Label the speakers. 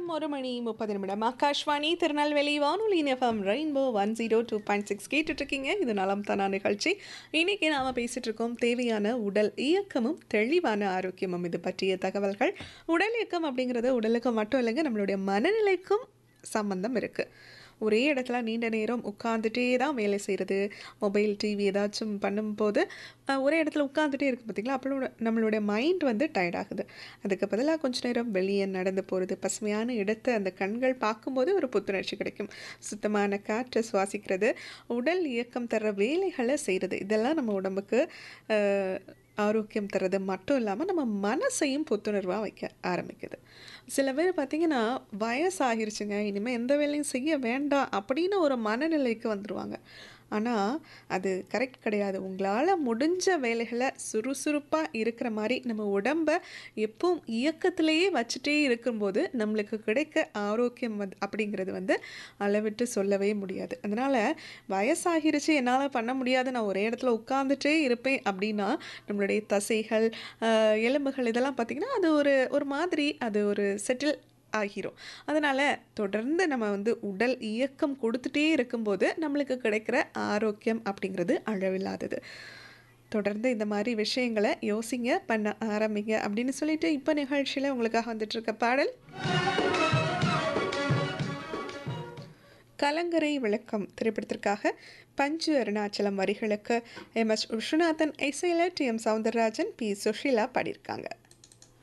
Speaker 1: நேரம் ஒரு மணி முப்பது நிமிடம் ஆகாஷ்வாணி திருநெல்வேலி வானொலி FM Rainbow one zero two point six கேட்டுட்ருக்கீங்க இது நலம் தானா நிகழ்ச்சி இன்றைக்கி நாம் பேசிகிட்டு இருக்கோம் தேவையான உடல் இயக்கமும் தெளிவான ஆரோக்கியமும் இது பற்றிய தகவல்கள் உடல் இயக்கம் அப்படிங்கிறது உடலுக்கு மட்டும் இல்லைங்க நம்மளுடைய மனநிலைக்கும் சம்பந்தம் இருக்குது ஒரே இடத்துல நீண்ட நேரம் உட்காந்துட்டே தான் வேலை செய்கிறது மொபைல் டிவி ஏதாச்சும் பண்ணும்போது அஹ், ஒரே இடத்துல உட்காந்துட்டே இருக்கு பார்த்தீங்களா அப்போ நம்மளுடைய மைண்ட் வந்து டயர்ட் ஆகுது அதுக்கு பதிலாக கொஞ்ச நேரம் வெளியே நடந்து போகிறது பசுமையான இடத்தை அந்த கண்கள் பார்க்கும்போது ஒரு புத்துணர்ச்சி கிடைக்கும் சுத்தமான காற்றை சுவாசிக்கிறது உடல் இயக்கம் தர்ற வேலைகளை செய்கிறது இதெல்லாம் நம்ம உடம்புக்கு அஹ், ஆரோக்கியம் தர்றது மட்டும் இல்லாமல் நம்ம மனசையும் புத்துணர்வாக வைக்க ஆரம்பிக்குது சில பேர் பார்த்திங்கன்னா வயசாகிருச்சுங்க இனிமேல் எந்த வேலையும் செய்ய வேண்டாம் அப்படின்னு ஒரு மனநிலைக்கு வந்துடுவாங்க ஆனால் அது கரெக்ட் கிடையாது உங்களால் முடிஞ்ச வேலைகளை சுறுசுறுப்பாக இருக்கிற மாதிரி நம்ம உடம்பை எப்பவும் இயக்கத்திலேயே வச்சுட்டே இருக்கும்போது நம்மளுக்கு கிடைக்க ஆரோக்கியம் வந்து அப்படிங்கிறது வந்து அளவிட்டு சொல்லவே முடியாது அதனால் வயசாகிருச்சு என்னால் பண்ண முடியாது நான் ஒரே இடத்துல உட்காந்துட்டே இருப்பேன் அப்படின்னா நம்மளுடைய தசைகள் ஆஹ், எலும்புகள் இதெல்லாம் பார்த்திங்கன்னா அது ஒரு ஒரு மாதிரி அது ஒரு செட்டில் ஆகிரும் அதனால் தொடர்ந்து நம்ம வந்து உடல் இயக்கம் கொடுத்துட்டே இருக்கும்போது நம்மளுக்கு கிடைக்கிற ஆரோக்கியம் அப்படிங்கிறது அளவில்லாதது தொடர்ந்து இந்த மாதிரி விஷயங்களை யோசிங்க பண்ண ஆரம்பிங்க அப்படின்னு சொல்லிட்டு இப்போ நிகழ்ச்சியில் உங்களுக்காக வந்துட்டு இருக்க பாடல் கலங்கரை விளக்கம் திரைப்படத்திற்காக பஞ்சு அருணாச்சலம் வரிகளுக்கு எம் எஸ் விஸ்வநாதன் இசையில் T M Soundararajan P Susheela பாடியிருக்காங்க